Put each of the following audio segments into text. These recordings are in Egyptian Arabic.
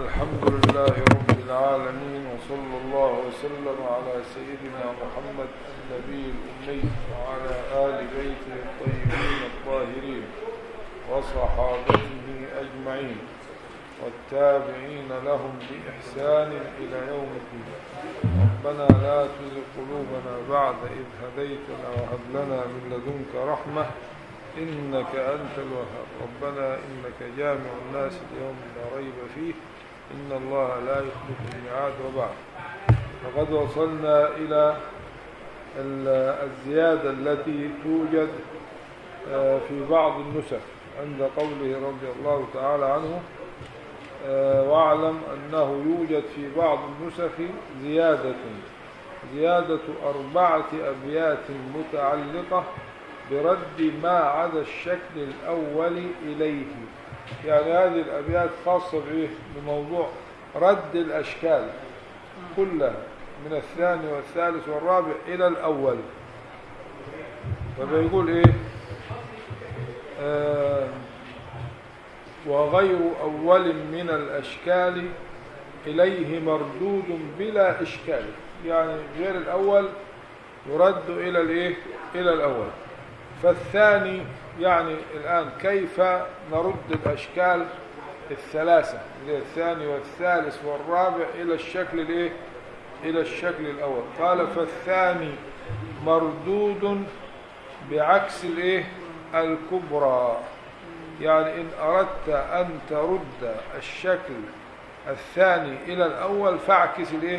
الحمد لله رب العالمين وصلى الله وسلم على سيدنا محمد النبي الأمي وعلى آل بيته الطيبين الطاهرين وصحابته أجمعين والتابعين لهم بإحسان إلى يوم الدين ربنا لا تزغ قلوبنا بعد إذ هديتنا وهب لنا من لدنك رحمة إنك أنت الوهاب ربنا إنك جامع الناس ليوم لا ريب فيه إن الله لا يخلف الميعاد وبعد فقد وصلنا إلى الزيادة التي توجد في بعض النسخ عند قوله رضي الله تعالى عنه واعلم أنه يوجد في بعض النسخ زيادة زيادة أربعة أبيات متعلقة برد ما عدا الشكل الأول إليه يعني هذه الأبيات خاصة بإيه؟ بموضوع رد الأشكال كلها من الثاني والثالث والرابع إلى الأول فبيقول إيه آه وغير أول من الأشكال إليه مردود بلا إشكال يعني غير الأول يرد إلى الإيه إلى الأول فالثاني يعني الآن كيف نرد الأشكال الثلاثة الثاني والثالث والرابع إلى الشكل الإيه إلى الشكل الأول قال فالثاني مردود بعكس الإيه الكبرى يعني إن أردت أن ترد الشكل الثاني إلى الأول فاعكس الإيه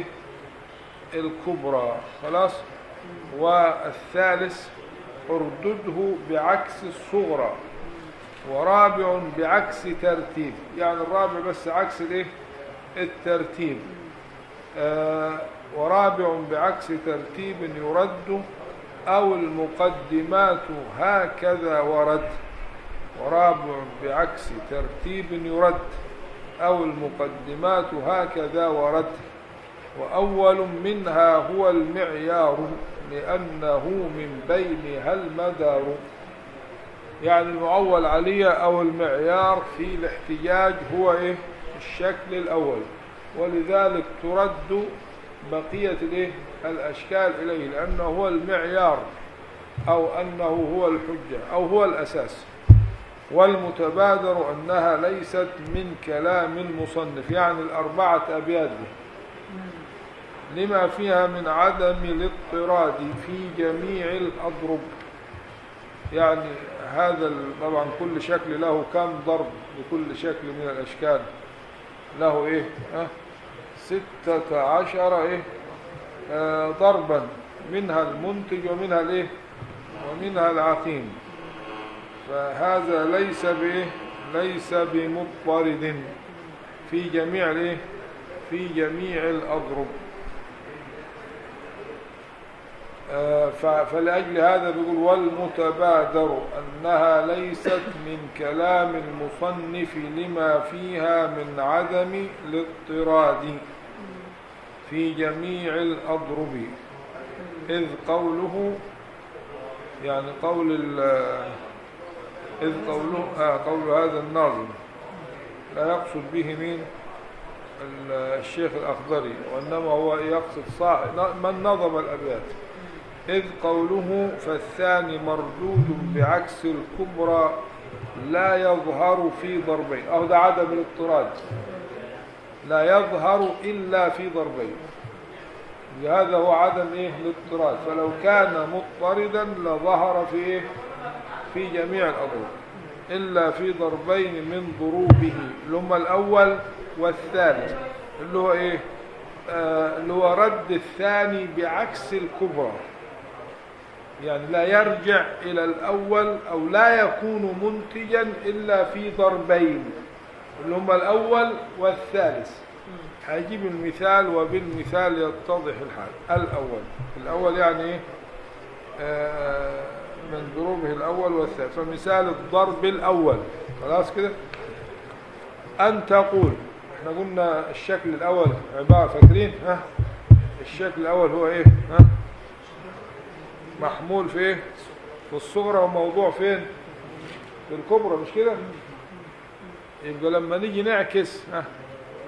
الكبرى خلاص والثالث اردده بعكس الصغرى ورابع بعكس ترتيب يعني الرابع بس عكس الايه الترتيب آه ورابع بعكس ترتيب يرد او المقدمات هكذا ورد ورابع بعكس ترتيب يرد او المقدمات هكذا ورد واول منها هو المعيار لأنه من بينها المدار يعني المعول عليه أو المعيار في الاحتجاج هو إيه الشكل الأول ولذلك ترد بقية الإيه الأشكال إليه لأنه هو المعيار أو أنه هو الحجة أو هو الأساس والمتبادر أنها ليست من كلام المصنف يعني الأربعة أبيات دي لما فيها من عدم الاضطراد في جميع الأضرب يعني هذا طبعا كل شكل له كم ضرب لكل شكل من الأشكال له إيه أه؟ ستة عشر إيه آه ضربا منها المنتج ومنها الإيه ومنها العقيم فهذا ليس بإيه ليس بمضطرد في جميع الإيه في جميع الأضرب فلأجل هذا بيقول والمتبادر أنها ليست من كلام المصنف لما فيها من عدم الاضطراد في جميع الأضرب إذ قوله يعني قول إذ قوله آه قول هذا الناظم لا يقصد به مين الشيخ الأخضري وإنما هو يقصد صاحب من نظم الأبيات إذ قوله فالثاني مردود بعكس الكبرى لا يظهر في ضربين أو ده عدم الاضطراد لا يظهر إلا في ضربين هذا هو عدم إيه الاضطراد فلو كان مضطردا لظهر في إيه في جميع الأضرب إلا في ضربين من ضروبه اللي هما الأول والثالث اللي هو إيه آه اللي هو رد الثاني بعكس الكبرى يعني لا يرجع إلى الأول أو لا يكون منتجا إلا في ضربين اللي هما الأول والثالث هجيب المثال وبالمثال يتضح الحال الأول الأول يعني إيه آه من ضروبه الأول والثالث فمثال الضرب الأول خلاص كده أن تقول احنا قلنا الشكل الأول عبارة فاكرين ها الشكل الأول هو إيه ها محمول في ايه في الصغرى وموضوع فين في الكبرى مش كده يبقى لما نيجي نعكس ها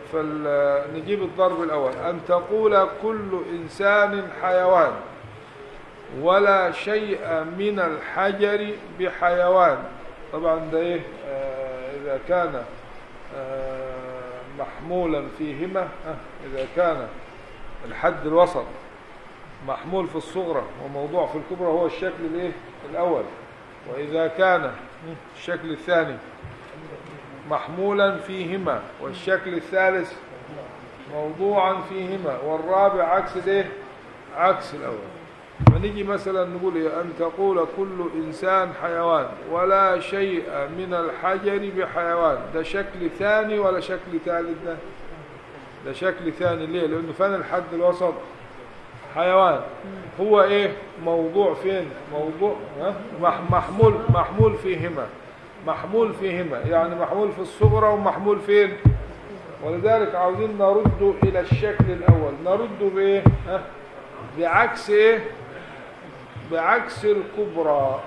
فنجيب الضرب الأول أن تقول كل إنسان حيوان ولا شيء من الحجر بحيوان طبعا ده إيه آه إذا كان آه محمولا فيهما آه إذا كان الحد الوسط محمول في الصغرى وموضوع في الكبرى هو الشكل الايه الاول واذا كان الشكل الثاني محمولا فيهما والشكل الثالث موضوعا فيهما والرابع عكس الايه عكس الاول فنيجي مثلا نقول إيه ان تقول كل انسان حيوان ولا شيء من الحجر بحيوان ده شكل ثاني ولا شكل ثالث ده ده شكل ثاني ليه لانه فين الحد الوسط حيوان هو ايه موضوع فين موضوع ها؟ مح- محمول محمول فيهما محمول فيهما يعني محمول في الصغرى ومحمول فين ولذلك عاوزين نرد الى الشكل الاول نرد بايه ها؟ بعكس ايه بعكس الكبرى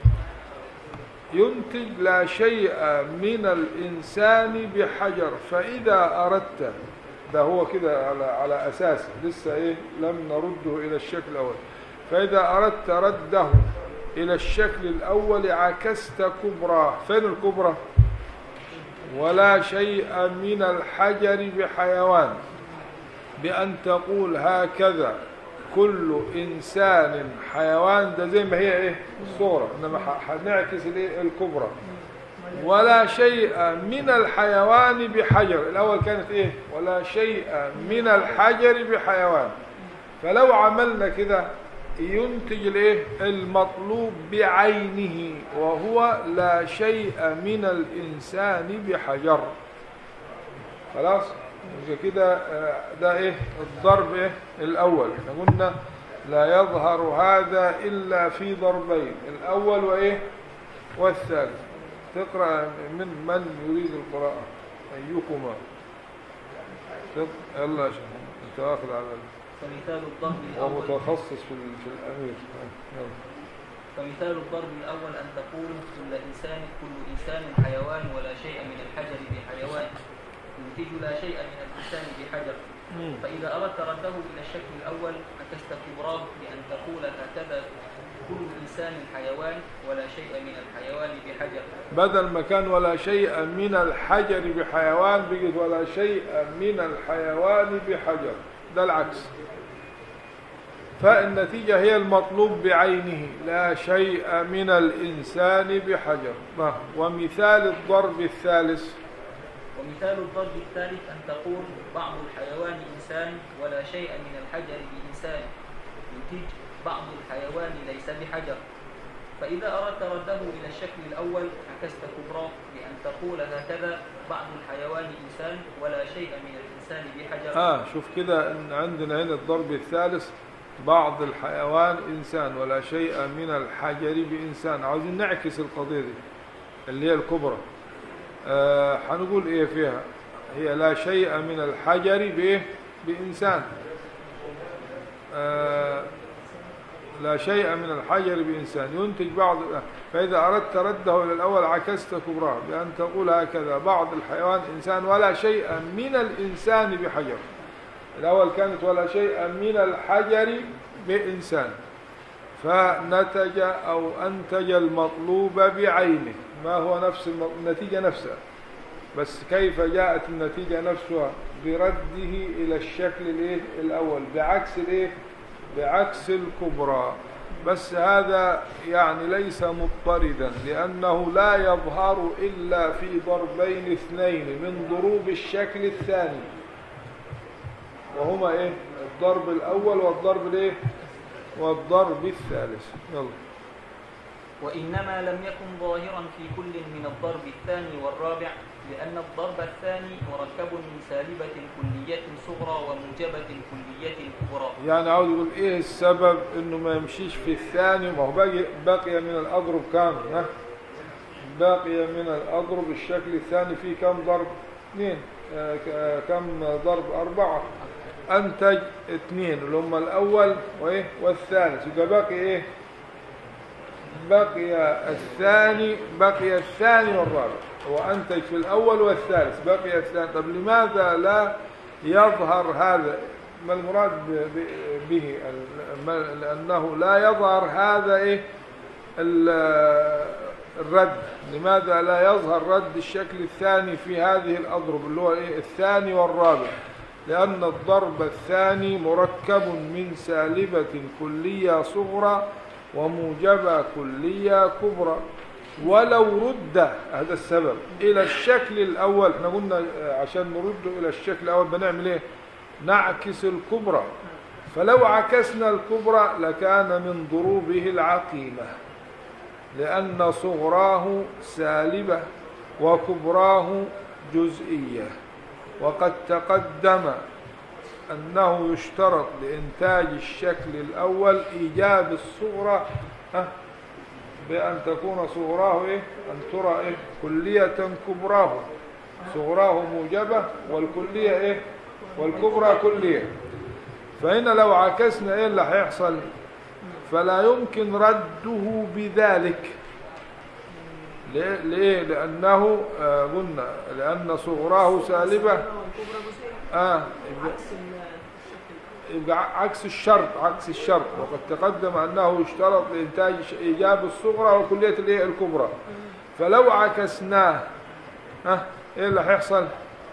ينتج لا شيء من الإنسان بحجر فإذا أردت ده هو كده على, على أساس لسه إيه لم نرده إلى الشكل الأول فإذا أردت رده إلى الشكل الأول عكست كبرى فين الكبرى ولا شيء من الحجر بحيوان بأن تقول هكذا كل إنسان حيوان ده زي ما هي إيه الصورة إنما ح- هنعكس الإيه الكبرى ولا شيء من الحيوان بحجر الأول كانت إيه ولا شيء من الحجر بحيوان فلو عملنا كده ينتج الايه المطلوب بعينه وهو لا شيء من الإنسان بحجر خلاص يبقى كده آه، ده ايه الضرب ايه الاول احنا قلنا لا يظهر هذا الا في ضربين الاول وايه والثالث تقرا من من يريد القراءه ايكما تق- يلا يا شيخ انت واخد على ال- فمثال الضرب الأول ومتخصص في ال- في الامير يلا. فمثال الضرب الأول أن تقول كل إنسان كل إنسان حيوان ولا شيء من الحجر بحيوان ينتج لا شيء من الإنسان بحجر فإذا أردت رده إلى الشكل الأول عكست كبراه بأن تقول هكذا كل إنسان حيوان ولا شيء من الحيوان بحجر بدل ما كان ولا شيء من الحجر بحيوان بقت ولا شيء من الحيوان بحجر ده العكس فالنتيجة هي المطلوب بعينه لا شيء من الإنسان بحجر ما- ومثال الضرب الثالث ومثال الضرب الثالث أن تقول بعض الحيوان إنسان ولا شيء من الحجر بإنسان ينتج بعض الحيوان ليس بحجر فإذا أردت رده إلى الشكل الأول عكست كبراه بأن تقول هكذا بعض الحيوان إنسان ولا شيء من الإنسان بحجر آه شوف كده إن عندنا هنا الضرب الثالث بعض الحيوان إنسان ولا شيء من الحجر بإنسان عاوزين نعكس القضية دي اللي هي الكبرى آه هنقول إيه فيها هي لا شيء من الحجر بإيه بإنسان آه لا شيء من الحجر بإنسان ينتج بعض فإذا أردت رده إلى الأول عكست كبراه بأن تقول هكذا بعض الحيوان إنسان ولا شيء من الإنسان بحجر الأول كانت ولا شيء من الحجر بإنسان فنتج أو أنتج المطلوب بعينه ما هو نفس الم- النتيجة نفسها بس كيف جاءت النتيجة نفسها برده إلى الشكل الإيه الأول بعكس الإيه بعكس الكبرى بس هذا يعني ليس مضطردا لأنه لا يظهر إلا في ضربين اثنين من ضروب الشكل الثاني وهما ايه الضرب الاول والضرب الايه والضرب الثالث يلا وإنما لم يكن ظاهرا في كل من الضرب الثاني والرابع لأن الضرب الثاني مركب من سالبة كلية صغرى وموجبة كلية كبرى يعني عاوز يقول ايه السبب انه ما يمشيش في الثاني ما هو باقي بقي من الاضرب كام ها باقي من الاضرب الشكل الثاني فيه كم ضرب اثنين آه، ك- آه، كم ضرب اربعة انتج اثنين اللي هم الاول وايه والثالث يبقى باقي ايه بقي الثاني بقي الثاني والرابع هو أنتج في الأول والثالث بقي الثاني طب لماذا لا يظهر هذا ما المراد ب- ب- به ال- ما- لأنه لا يظهر هذا إيه ال- الرد لماذا لا يظهر رد الشكل الثاني في هذه الأضرب اللي هو إيه الثاني والرابع لأن الضرب الثاني مركب من سالبة كلية صغرى وموجبة كلية كبرى ولو رد هذا السبب إلى الشكل الأول احنا قلنا آه، عشان نرده إلى الشكل الأول بنعمل إيه نعكس الكبرى فلو عكسنا الكبرى لكان من ضروبه العقيمة لأن صغراه سالبة وكبراه جزئية وقد تقدم أنه يشترط لإنتاج الشكل الأول إيجاب الصغرى ها، بأن تكون صغراه إيه؟ أن ترى إيه؟ كلية كبراه صغراه موجبة والكلية إيه؟ والكبرى كلية فهنا لو عكسنا إيه اللي هيحصل فلا يمكن رده بذلك ليه؟ ليه؟ لأنه آه قلنا لأن صغراه سالبة والكبرى جزئية آه عكس ال- الشكل يبقى عكس الشرط عكس الشرط وقد تقدم أنه يشترط لإنتاج ش- إيجاب الصغرى وكلية الإيه الكبرى فلو عكسناه ها إيه اللي هيحصل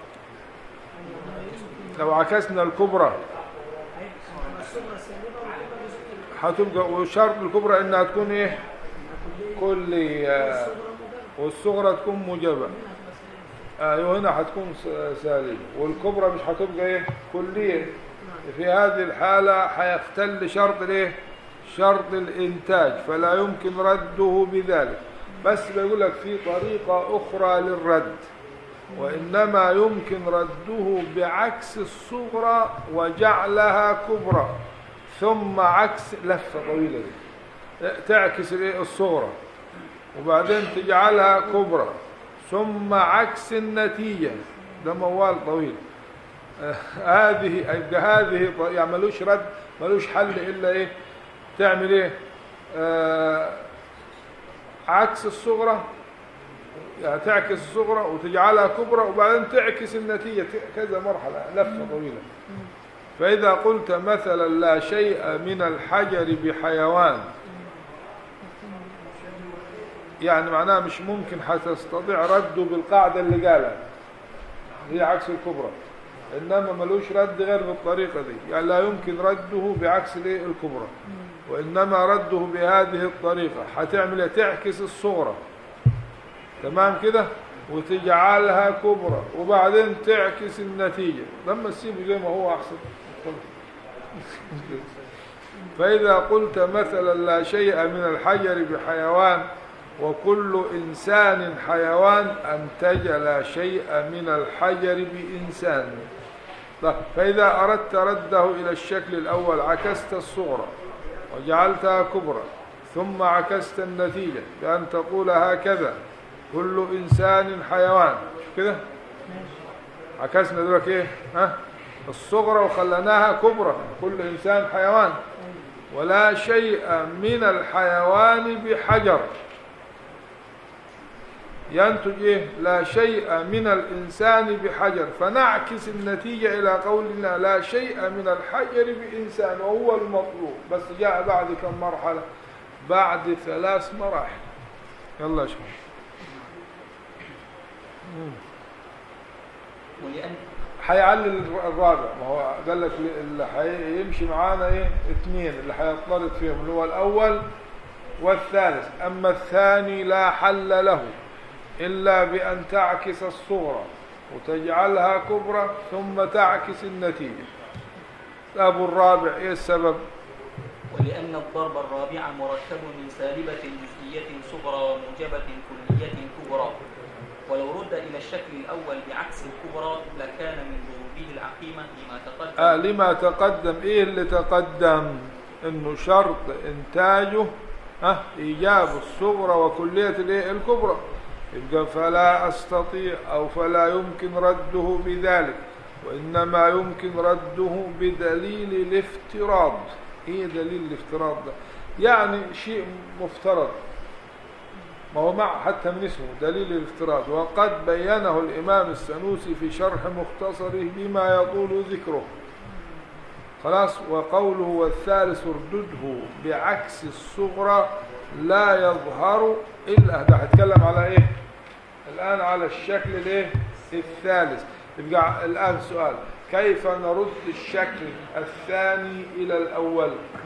لو عكسنا الكبرى الصغرى سالبة والكبرى جزئية هتبقى وشرط الكبرى إنها تكون إيه كلية الصغرى مجرد والصغرى تكون موجبة ايوه هنا هتكون س- سالبة والكبرى مش هتبقى ايه كلية في هذه الحالة هيختل شرط الايه شرط الانتاج فلا يمكن رده بذلك بس بيقول لك في طريقة اخرى للرد وانما يمكن رده بعكس الصغرى وجعلها كبرى ثم عكس لفة طويلة دي تعكس الايه الصغرى وبعدين تجعلها كبرى ثم عكس النتيجة ده موال طويل آه، هذه يبقى هذه ط- يعني ملوش رد ملوش حل إلا إيه تعمل إيه آه عكس الصغرى يعني تعكس الصغرى وتجعلها كبرى وبعدين تعكس النتيجة ت- كذا مرحلة لفة طويلة فإذا قلت مثلا لا شيء من الحجر بحيوان يعني معناها مش ممكن هتستطيع رده بالقاعدة اللي قالها هي عكس الكبرى إنما ملوش رد غير بالطريقة دي يعني لا يمكن رده بعكس الايه الكبرى وإنما رده بهذه الطريقة هتعمل إيه؟ تعكس الصغرى تمام كده وتجعلها كبرى وبعدين تعكس النتيجة لما تسيبه زي ما هو أحسن فإذا قلت مثلا لا شيء من الحجر بحيوان وكل إنسان حيوان أنتج لا شيء من الحجر بإنسان طيب، فإذا أردت رده إلى الشكل الأول عكست الصغرى وجعلتها كبرى ثم عكست النتيجة بأن تقول هكذا كل إنسان حيوان شوف كده عكسنا دلوقتي إيه ها الصغرى وخلناها كبرى كل إنسان حيوان ولا شيء من الحيوان بحجر ينتج إيه؟ لا شيء من الإنسان بحجر فنعكس النتيجة إلى قولنا لا شيء من الحجر بإنسان وهو المطلوب بس جاء بعد كم مرحلة بعد ثلاث مراحل يلا شوف ولأن هيعلل الرابع ما هو قال لك اللي هيمشي معانا ايه اثنين اللي هيطرد فيهم اللي هو الاول والثالث اما الثاني لا حل له الا بان تعكس الصغرى وتجعلها كبرى ثم تعكس النتيجه ابو الرابع ايه السبب ولأن الضرب الرابع مركب من سالبة جزئية صغرى وموجبة كلية كبرى ولو رد إلى الشكل الأول بعكس الكبرى لكان من ضروبه العقيمة لما تقدم آه لما تقدم ايه اللي تقدم انه شرط انتاجه ها ايجاب الصغرى وكلية الايه الكبرى يبقى فلا استطيع او فلا يمكن رده بذلك وانما يمكن رده بدليل الافتراض ايه دليل الافتراض ده يعني شيء مفترض ما هو مع حتى من اسمه دليل الافتراض وقد بينه الإمام السنوسي في شرح مختصره بما يطول ذكره خلاص وقوله والثالث اردده بعكس الصغرى لا يظهر إلا ده هتكلم على إيه الآن على الشكل الإيه الثالث يبقى الآن سؤال كيف نرد الشكل الثاني إلى الأول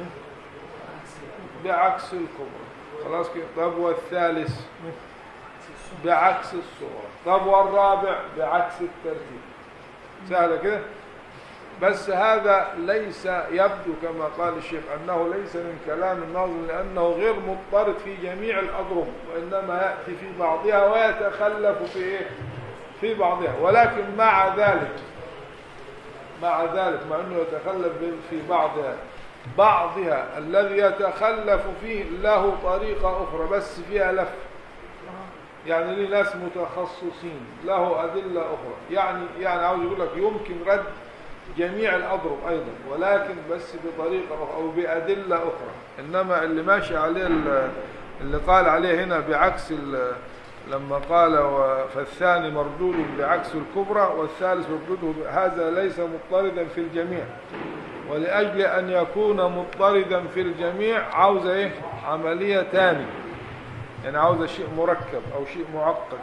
بعكس الكبرى خلاص كده طب والثالث بعكس الصغرى طب والرابع بعكس الترتيب سهلة كده بس هذا ليس يبدو كما قال الشيخ أنه ليس من كلام الناظم لأنه غير مضطرد في جميع الأضرب وإنما يأتي في بعضها ويتخلف في إيه؟ في بعضها ولكن مع ذلك مع ذلك مع أنه يتخلف في بعضها بعضها الذي يتخلف فيه له طريقة أخرى بس فيها لف يعني ليه ناس متخصصين له أدلة أخرى يعني يعني عاوز يقول لك يمكن رد جميع الأضرب أيضا ولكن بس بطريقة أخرى أو بأدلة أخرى إنما اللي ماشي عليه ال- اللي قال عليه هنا بعكس ال- لما قال و- فالثاني مردود بعكس الكبرى والثالث مردوده هذا ليس مضطردا في الجميع ولأجل أن يكون مضطردا في الجميع عاوز إيه عملية تانية يعني عاوز شيء مركب أو شيء معقد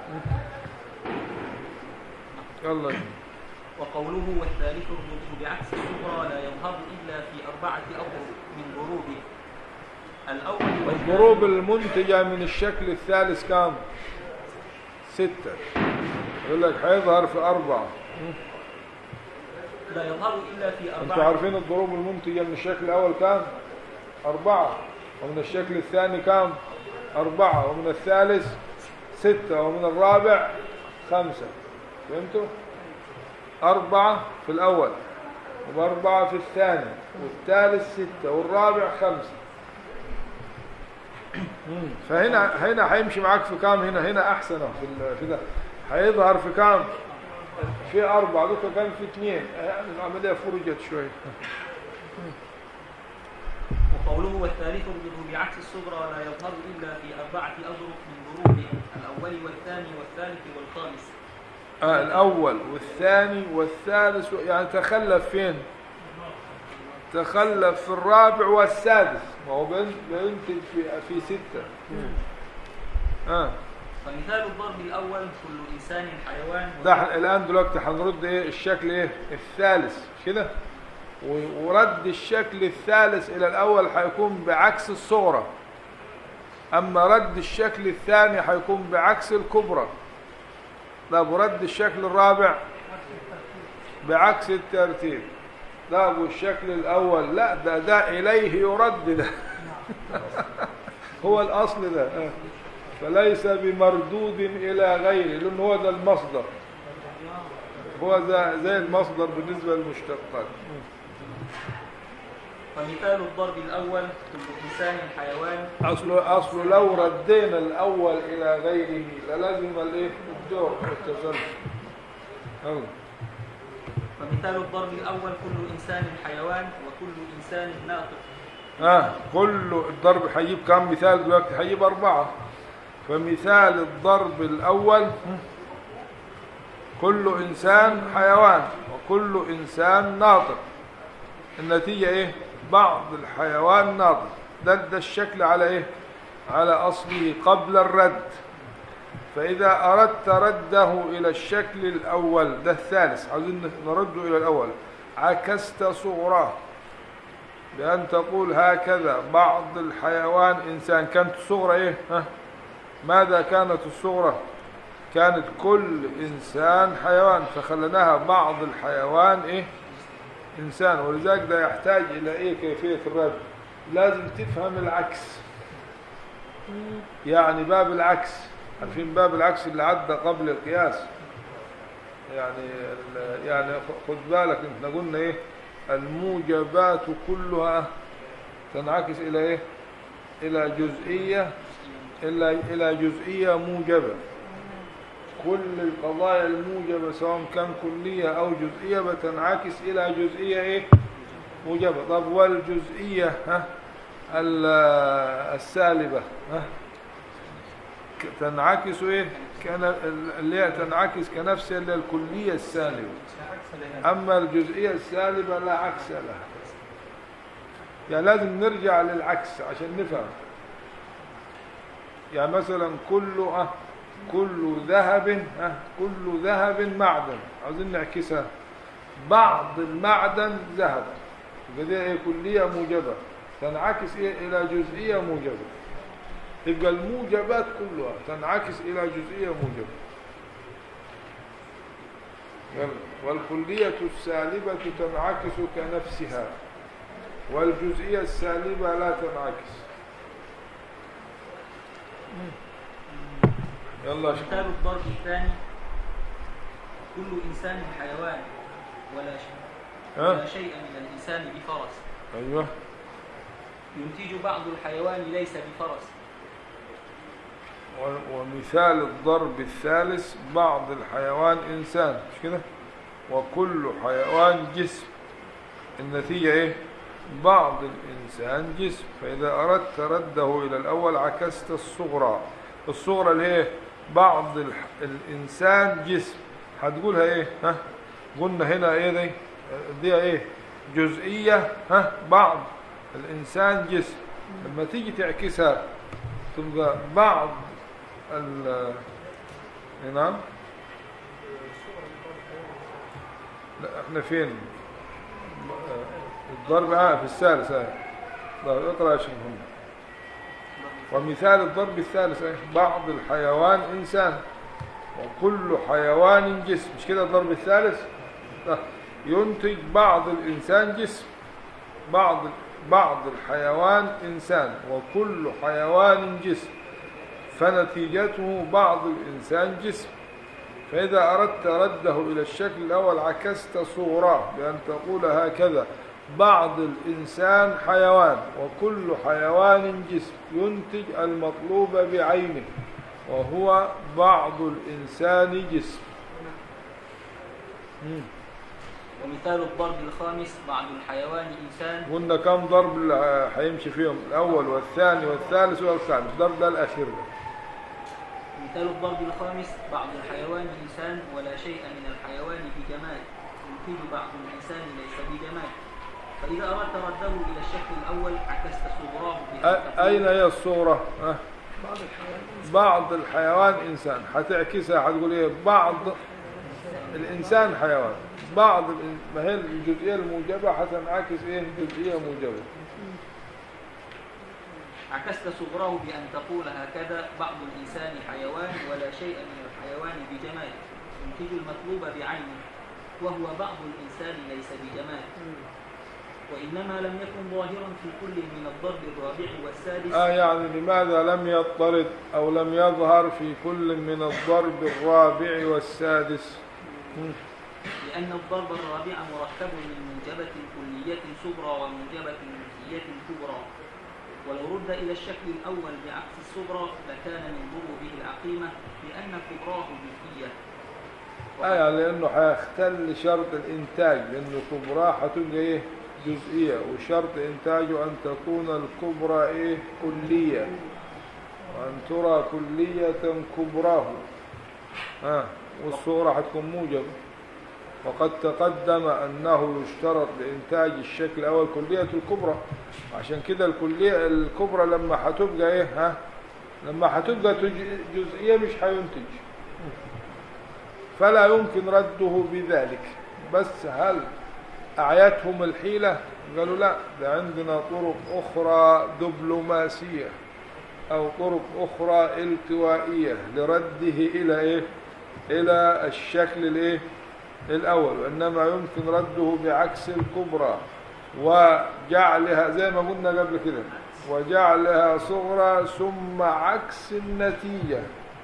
يلا وقوله والثالث الرجوع بعكس الصغرى لا يظهر إلا في أربعة أضرب من ضروبه الأول والثاني الضروب المنتجة من الشكل الثالث كام ستة يقول لك هيظهر في أربعة لا يظهر إلا في انتوا أربعة عارفين الضروب المنتجة من الشكل الأول كام أربعة ومن الشكل الثاني كام أربعة ومن الثالث ستة ومن الرابع خمسة فهمتوا أربعة في الأول وأربعة في الثاني والثالث ستة والرابع خمسة مم. فهنا هنا هيمشي معاك في كام هنا هنا أحسن أهو في ال- في ده هيظهر في كام في أربعة دوكا كان في اثنين يعني العملية فرجت شوي وقوله والثالث الرجوع بعكس الصغرى لا يظهر إلا في أربعة أضرب من ضروبه الأول والثاني والثالث والخامس آه الأول والثاني والثالث يعني تخلف فين تخلف في الرابع والسادس ما هو بين- بينتج في, في ستة آه. فمثال الضرب الأول كل إنسان حيوان ده ح- الآن دلوقتي هنرد إيه الشكل إيه الثالث مش كده و- ورد الشكل الثالث إلى الأول هيكون بعكس الصغرى أما رد الشكل الثاني هيكون بعكس الكبرى طب ورد الشكل الرابع بعكس الترتيب طب والشكل الأول لا ده ده إليه يرد ده هو الأصل ده آه. فليس بمردود إلى غيره لأن هو ده المصدر هو زي, زي المصدر بالنسبة للمشتقات فمثال الضرب الأول كل إنسان حيوان أصل أصل لو ردينا الأول إلى غيره للازم الإيه الدور والتسلسل يلا. فمثال الضرب الأول كل إنسان حيوان وكل إنسان ناطق آه كل الضرب هيجيب كم مثال دلوقتي هيجيب أربعة فمثال الضرب الأول كل إنسان حيوان وكل إنسان ناطق النتيجة إيه بعض الحيوان ناطق ده, ده الشكل على إيه على أصله قبل الرد فإذا أردت رده إلى الشكل الأول ده الثالث عاوزين نرده إلى الأول عكست صغراه بأن تقول هكذا بعض الحيوان إنسان كانت الصغرى إيه ها؟ ماذا كانت الصغرى كانت كل إنسان حيوان فخلناها بعض الحيوان إيه إنسان ولذلك ده يحتاج إلى إيه كيفية الرد لازم تفهم العكس يعني باب العكس عارفين باب العكس اللي عدى قبل القياس يعني ال- يعني خد بالك احنا قلنا ايه الموجبات كلها تنعكس الى ايه الى جزئيه الى الى جزئيه موجبه كل القضايا الموجبه سواء كان كليه او جزئيه بتنعكس الى جزئيه ايه موجبه طب والجزئيه ها ال- السالبه ها ك- تنعكس ايه كان اللي هي تنعكس كنفسها اللي هي الكلية السالبة أما الجزئية السالبة لا عكس لها يعني لازم نرجع للعكس عشان نفهم يعني مثلا كل أه كل ذهب أه كل ذهب معدن عاوزين نعكسها بعض المعدن ذهب يبقى دي ايه كلية موجبة تنعكس ايه إلى جزئية موجبة يبقى الموجبات كلها تنعكس إلى جزئية موجبة يلا. والكلية السالبة تنعكس كنفسها والجزئية السالبة لا تنعكس يلا مثال شكرا الضرب الثاني كل إنسان حيوان ولا شيء ولا ها شيء من الإنسان بفرس أيوه ينتج بعض الحيوان ليس بفرس و- ومثال الضرب الثالث بعض الحيوان إنسان مش كده وكل حيوان جسم النتيجة إيه بعض الإنسان جسم فإذا أردت رده إلى الأول عكست الصغرى الصغرى اللي هي بعض الح- الإنسان جسم هتقولها إيه ها قلنا هنا إيه دي دي إيه جزئية ها بعض الإنسان جسم لما تيجي تعكسها تبقى بعض ال نعم لا احنا فين الضرب اه في الثالث اه طيب اقرا يا شيخ محمد ومثال الضرب الثالث اه بعض الحيوان انسان وكل حيوان جسم مش كده الضرب الثالث آه. ينتج بعض الانسان جسم بعض بعض الحيوان إنسان وكل حيوان جسم فنتيجته بعض الإنسان جسم فإذا أردت رده إلى الشكل الأول عكست صوراه بأن تقول هكذا بعض الإنسان حيوان وكل حيوان جسم ينتج المطلوب بعينه وهو بعض الإنسان جسم مم. ومثال الضرب الخامس بعض الحيوان إنسان قلنا كم ضرب اللي هيمشي فيهم الأول والثاني والثالث والخامس ضرب ده الأخير ده مثال الضرب الخامس بعض الحيوان إنسان ولا شيء من الحيوان بجمال ينتج بعض الإنسان ليس بجمال فإذا أردت رده إلى الشكل الأول عكست صغراه بأن أ- تقول أين هي الصورة أه؟ بعض الحيوان بعض الحيوان إنسان هتعكسها هتقول إيه بعض الإنسان حيوان بعض الإن- ما هي الجزئية الموجبة هتنعكس إيه جزئية موجبة عكست صغراه بأن تقول هكذا بعض الإنسان حيوان ولا شيء من الحيوان بجمال ينتج المطلوب بعينه وهو بعض الإنسان ليس بجمال وإنما لم يكن ظاهرا في كل من الضرب الرابع والسادس آه يعني لماذا لم يضطرد أو لم يظهر في كل من الضرب الرابع والسادس مم. لأن الضرب الرابع مركب من موجبة كلية صغرى وموجبة جزئية كبرى ولو رد إلى الشكل الأول بعكس الصغرى لكان من ضروبه العقيمة لأن كبراه جزئية آه يعني لأنه هيختل شرط الإنتاج لأنه كبراه هتبقى إيه جزئية وشرط إنتاجه أن تكون الكبرى إيه كلية وأن ترى كلية كبراه آه والصورة هتكون موجبة وقد تقدم أنه يشترط لإنتاج الشكل الأول كلية الكبرى عشان كده الكلية الكبرى لما هتبقى إيه ها لما هتبقى تج- جزئية مش هينتج فلا يمكن رده بذلك بس هل أعيتهم الحيلة قالوا لا ده عندنا طرق أخرى دبلوماسية أو طرق أخرى التوائية لرده إلى إيه إلى الشكل الإيه الأول وإنما يمكن رده بعكس الكبرى وجعلها زي ما قلنا قبل كده وجعلها صغرى ثم عكس النتيجة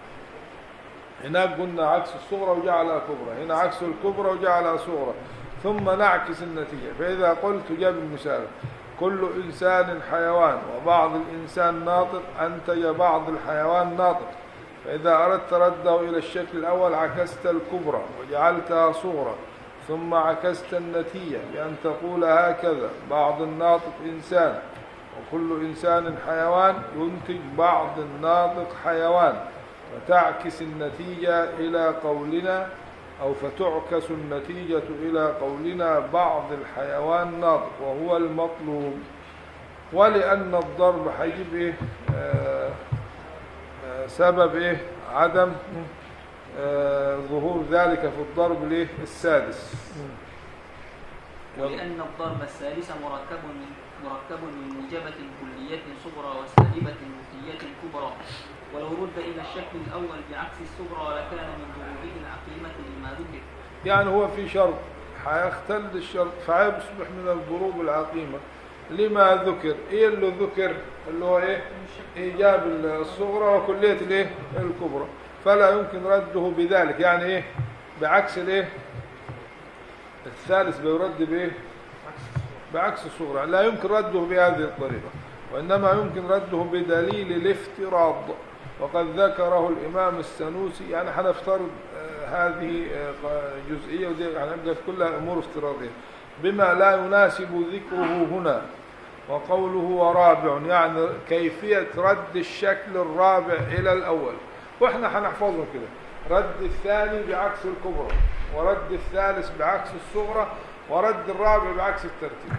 هناك قلنا عكس الصغرى وجعلها كبرى هنا عكس الكبرى وجعلها صغرى ثم نعكس النتيجة فإذا قلت جاب المثال كل إنسان حيوان وبعض الإنسان ناطق أنتج بعض الحيوان ناطق فإذا أردت رده إلى الشكل الأول عكست الكبرى وجعلتها صغرى ثم عكست النتيجة بأن تقول هكذا بعض الناطق إنسان وكل إنسان حيوان ينتج بعض الناطق حيوان فتعكس النتيجة إلى قولنا أو فتعكس النتيجة إلى قولنا بعض الحيوان ناطق وهو المطلوب ولأن الضرب هيجيب إيه آه آه سبب إيه عدم آه ظهور ذلك في الضرب ليه السادس يلا. ولأن الضرب الثالث مركب من مركب من موجبة كلية صغرى وسالبة مفية كبرى ولو رد إلى الشكل الأول بعكس الصغرى لكان من ضروره العقيمة لما ذكر يعني هو في شرط هيختل الشرط فهيصبح من الضروب العقيمة لما ذكر ايه اللي ذكر اللي هو ايه ايجاب الصغرى وكلية الايه الكبرى فلا يمكن رده بذلك يعني ايه بعكس الايه الثالث بيرد بايه بعكس الصغرى لا يمكن رده بهذه الطريقة وإنما يمكن رده بدليل الافتراض وقد ذكره الإمام السنوسي يعني هنفترض آه، هذه آه، جزئية ودي هنبقى كلها أمور افتراضية بما لا يناسب ذكره هنا وقوله ورابع يعني كيفية رد الشكل الرابع إلى الأول وإحنا هنحفظه كده رد الثاني بعكس الكبرى ورد الثالث بعكس الصغرى ورد الرابع بعكس الترتيب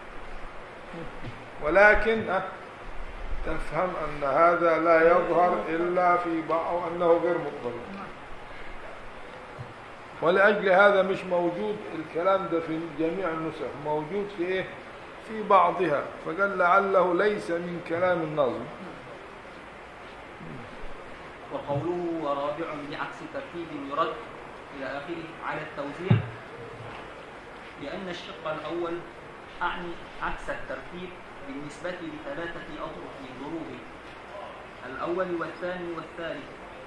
ولكن أه، تفهم أن هذا لا يظهر إلا في بعض أو أنه غير مضطرد ولأجل هذا مش موجود الكلام ده في جميع النسخ موجود في إيه؟ في بعضها فقال لعله ليس من كلام النظم وقوله ورابع بعكس ترتيب يرد إلى آخره على التوزيع لأن الشق الأول أعني عكس الترتيب بالنسبة لثلاثة أطرق ضروب الأول والثاني والثالث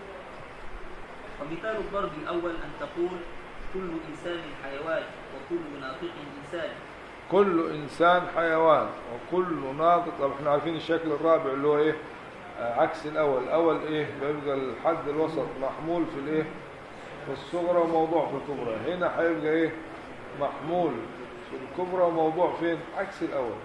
ومثال الضرب الأول أن تقول كل إنسان حيوان وكل ناطق إنسان كل إنسان حيوان وكل ناطق طب احنا عارفين الشكل الرابع اللي هو إيه آه، عكس الأول الأول إيه بيبقى الحد الوسط محمول في الإيه في الصغرى وموضوع في الكبرى هنا هيبقى إيه محمول في الكبرى وموضوع فين عكس الأول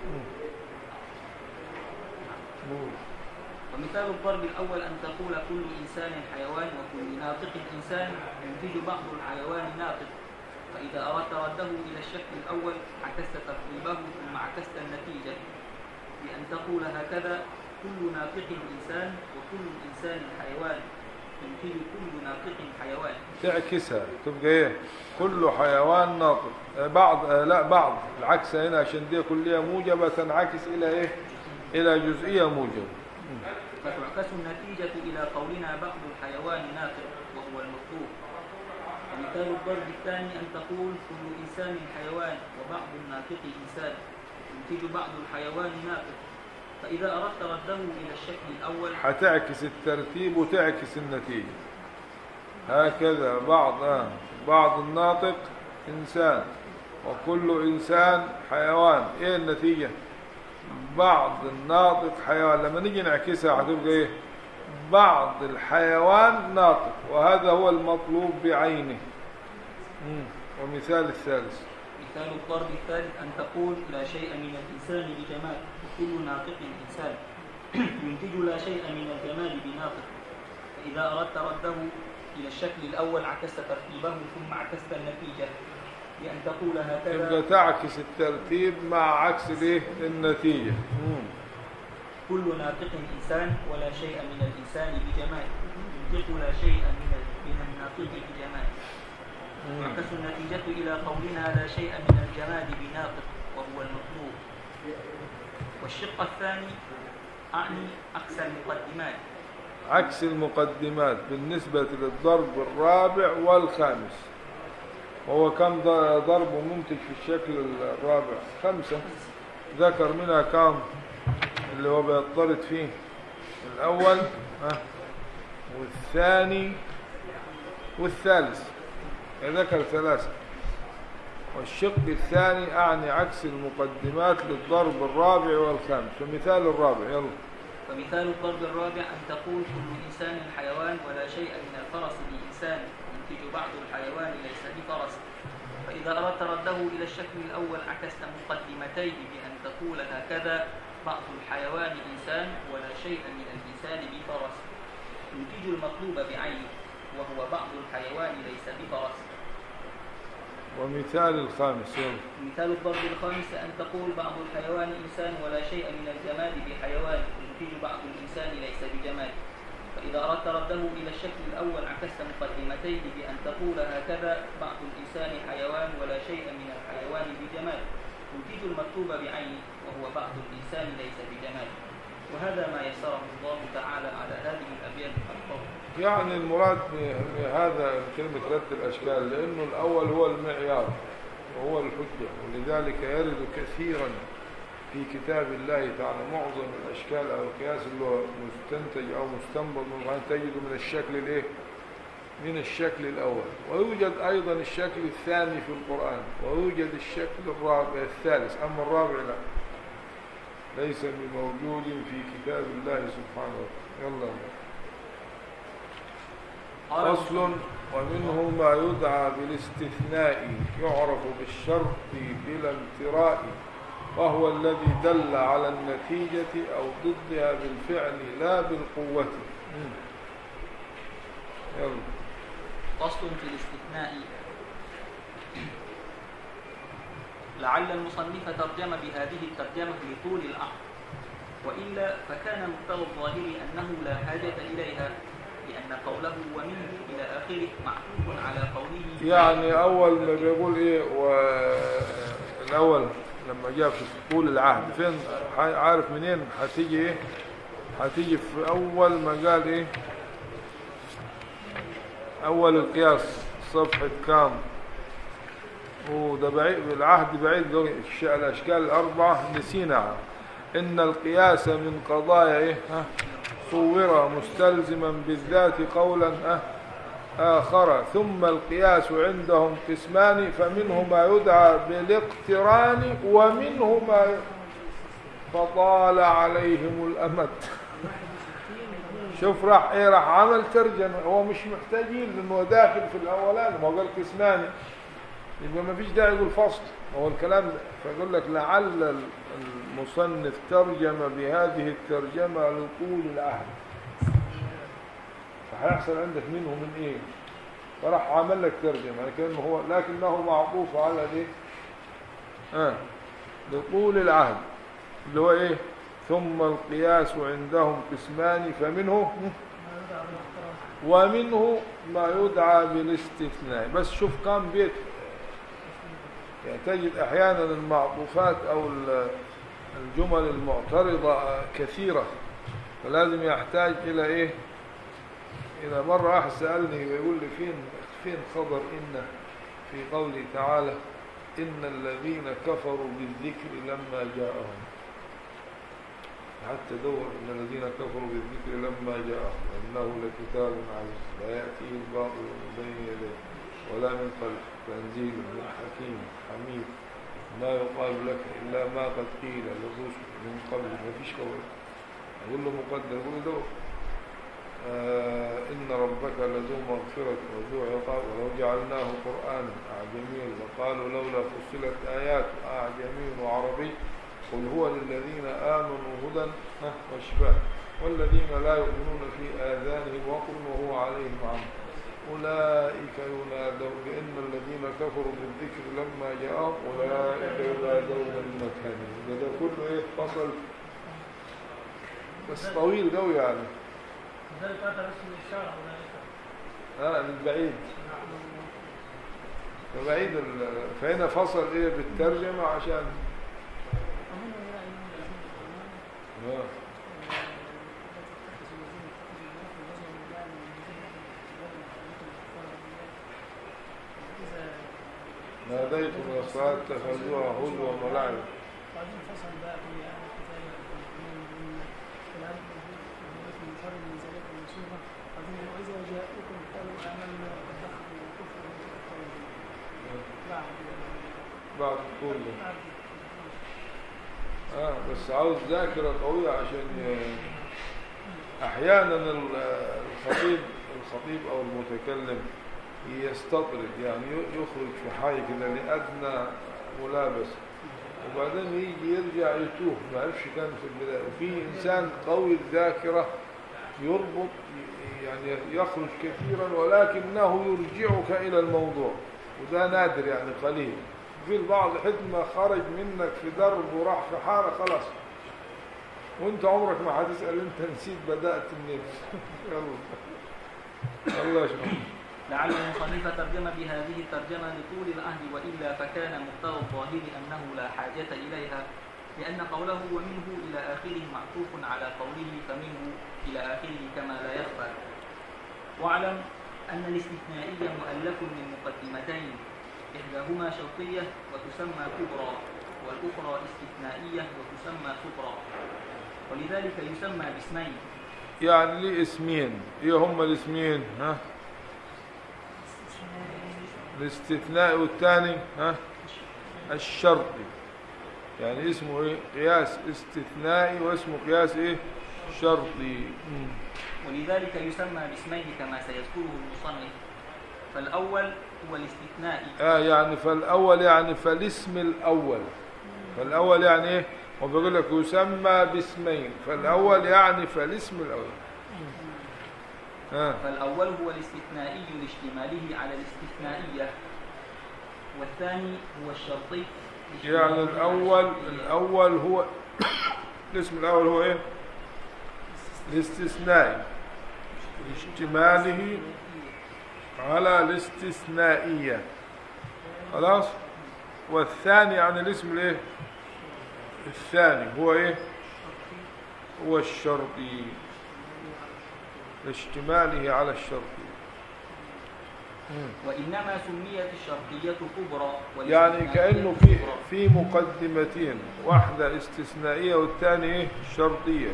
نقول. ومثال الضرب الأول أن تقول كل إنسان حيوان وكل ناطق إنسان ينتج بعض الحيوان ناطق فإذا أردت رده إلى الشكل الأول عكست ترتيبه ثم عكست النتيجة بأن تقول هكذا كل ناطق إنسان وكل إنسان حيوان ينتج كل ناطق حيوان تعكسها تبقى ايه كل حيوان ناطق آه، بعض آه، لا بعض العكس هنا عشان دي كلية موجبة تنعكس إلى إيه إلى جزئية موجبة فتعكس النتيجة إلى قولنا بعض الحيوان ناطق وهو المطلوب ومثال الضرب الثاني أن تقول كل إنسان حيوان وبعض الناطق إنسان ينتج بعض الحيوان ناطق فإذا أردت رده إلى الشكل الأول هتعكس الترتيب وتعكس النتيجة هكذا بعض آه بعض الناطق إنسان وكل إنسان حيوان إيه النتيجة بعض الناطق حيوان لما نيجي نعكسها هتبقى إيه بعض الحيوان ناطق وهذا هو المطلوب بعينه مم. ومثال الثالث مثال الضرب الثالث أن تقول لا شيء من الإنسان بجمال وكل ناطق إنسان ينتج لا شيء من الجمال بناطق فإذا أردت رده إلى الشكل الأول عكست ترتيبه ثم عكست النتيجة بأن تقول يبقى هكذا تعكس الترتيب مع عكس الايه النتيجة مم. كل ناطق إنسان ولا شيء من الإنسان بجمال ينطق لا شيء من من الناطق بجمال مم. تعكس النتيجة إلى قولنا لا شيء من الجماد بناطق وهو المطلوب والشق الثاني أعني عكس المقدمات عكس المقدمات بالنسبة للضرب الرابع والخامس وهو كم ض- ضرب منتج في الشكل الرابع خمسة ذكر منها كم اللي هو بيضطرد فيه الأول ها، والثاني والثالث ذكر ثلاثة والشق الثاني أعني عكس المقدمات للضرب الرابع والخامس ومثال الرابع يلا فمثال الضرب الرابع أن تقول كل إنسان حيوان ولا شيء من الفرس بإنسان ينتج بعض الحيوان ليس بفرس فإذا أردت رده إلى الشكل الأول عكست مقدمتيه بأن تقول هكذا بعض الحيوان إنسان ولا شيء من الإنسان بفرس ينتج المطلوب بعينه وهو بعض الحيوان ليس بفرس ومثال الخامس يلا مثال الضرب الخامس أن تقول بعض الحيوان إنسان ولا شيء من الجماد بحيوان ينتج بعض الإنسان ليس بجماد فإذا أردت رده إلى الشكل الأول عكست مقدمتين بأن تقول هكذا بعض الإنسان حيوان ولا شيء من الحيوان بجماد ينتج المطلوب بعينه وهو بعض الإنسان ليس بجماد وهذا ما يسره الله تعالى على هذه الأبيات الفضل يعني المراد بهذا كلمة رد الأشكال لأنه الأول هو المعيار وهو الحجة ولذلك يرد كثيرا في كتاب الله تعالى معظم الأشكال أو القياس اللي هو مستنتج أو مستنبط من القرآن تجده من الشكل الإيه؟ من الشكل الأول ويوجد أيضا الشكل الثاني في القرآن ويوجد الشكل الرابع الثالث أما الرابع لا ليس بموجود في كتاب الله سبحانه وتعالى يلا قال فصل ومنه ما يدعى بالاستثناء يعرف بالشرط بلا امتراء وهو الذي دل على النتيجة أو ضدها بالفعل لا بالقوة مم. يلا فصل في الاستثناء لعل المصنف ترجم بهذه الترجمة لطول العقد وإلا فكان مقتضى الظاهر أنه لا حاجة إليها لأن قوله ومنه إلى آخره معطوف على قوله يعني أول ما بيقول إيه والأول لما جاء في طول العهد فين ح- عارف منين هتيجي إيه هتيجي في أول ما قال إيه أول القياس صفحة كام وده بعيد العهد بعيد قوي. الش- الأشكال الأربعة نسيناها إن القياس من قضايا إيه ها صور مستلزما بالذات قولا ها آخر ثم القياس عندهم قسمان فمنه ما يدعى بالاقتران ومنه ما ي- فطال عليهم الأمد شوف راح ايه راح عمل ترجمة هو مش محتاجين لانه هو داخل في الاولاني ما هو قال قسمان يبقى ما فيش داعي يقول فصل هو الكلام ده فيقول لك لعل المصنف ترجم بهذه الترجمة لطول العهد فهيحصل عندك منه من ايه فراح عمل لك ترجمة يعني كأنه هو لكنه معطوف على ايه آه. لطول العهد اللي هو ايه ثم القياس عندهم قسمان فمنه ومنه ما يدعى بالاستثناء بس شوف كم بيت يعني تجد احيانا المعطوفات او ال- الجمل المعترضة كثيرة فلازم يحتاج الى ايه الى مرة واحد سألني ويقول لي فين فين خبر ان في قوله تعالى ان الذين كفروا بالذكر لما جاءهم حتى دور ان الذين كفروا بالذكر لما جاءهم انه لكتاب عزيز لا ياتيه الباطل من بين يديه ولا من خلفه تنزيل من حكيم حميد ما يقال لك الا ما قد قيل للرسل من قبل ما فيش قول اقول له مقدر يقول له دور آه إن ربك لذو مغفرة وذو عقاب ولو جعلناه قرآنا أعجميا لقالوا لولا فصلت آيات أعجمي وعربي قل هو للذين آمنوا هدى ها، وشفاء والذين لا يؤمنون في آذانهم وقر وهو عليهم عمى أولئك ينادون بأن الذين كفروا بالذكر لما جاءهم أولئك ينادون من مكان ده, ده كله إيه فصل بس طويل قوي يعني ذلك أتى اسم الإشارة أولئك اه من بعيد فبعيد ال- فهنا فصل ايه بالترجمة عشان ومنهم إلى أيام الذين آمنوا آه. ناديت من الصلاة اتخذوها هزوا ولعبا بعدين فصل بقى في آية الكتاب من الكلام من شر من ذلك المنصوبة بعدين وإذا جاءوكم قالوا آمنا وقد دخلوا الكفر بعد بعد طول ده. بعد اه بس عاوز ذاكرة قوية عشان ي- احيانا ال- الخطيب الخطيب او المتكلم يستطرد يعني ي- يخرج في حاجة كده لأدنى ملابسة وبعدين يجي يرجع يتوه ما عرفش كان في البداية وفي إنسان قوي الذاكرة يربط ي- يعني يخرج كثيرا ولكنه يرجعك إلى الموضوع وده نادر يعني قليل في البعض حد ما خرج منك في درب وراح في حارة خلاص وانت عمرك ما هتسأل انت نسيت بدأت منين يلا الله يشرح لعل المصنف ترجم بهذه الترجمة لطول العهد وإلا فكان مقتضى الظاهر أنه لا حاجة إليها لأن قوله ومنه إلى آخره معطوف على قوله فمنه إلى آخره كما لا يخفى واعلم أن الاستثنائية مؤلف من مقدمتين إحداهما شرطية وتسمى كبرى والأخرى استثنائية وتسمى صغرى ولذلك يسمى باسمين يعني ليه اسمين ايه هما الاسمين ها الاستثناء والثاني ها الشرطي يعني اسمه ايه قياس استثنائي واسمه قياس ايه شرطي مم. ولذلك يسمى باسمين كما سيذكره المصنف فالأول هو الاستثنائي اه يعني فالاول يعني فالاسم الاول فالاول يعني ايه وبيقول لك يسمى باسمين فالاول يعني فالاسم الاول ها فالأول هو الاستثنائي لاشتماله على الاستثنائية والثاني هو الشرطي لاشتماله يعني على الاول الشرطية. الاول هو الاسم الاول هو ايه الاستثنائي اشتماله على الاستثنائية خلاص والثاني عن الاسم الايه الثاني هو ايه هو الشرطي اشتماله على الشرطي وإنما سميت الشرطية كبرى يعني والاستثنائية كأنه في صغرى. في مقدمتين واحدة استثنائية والثانية ايه شرطية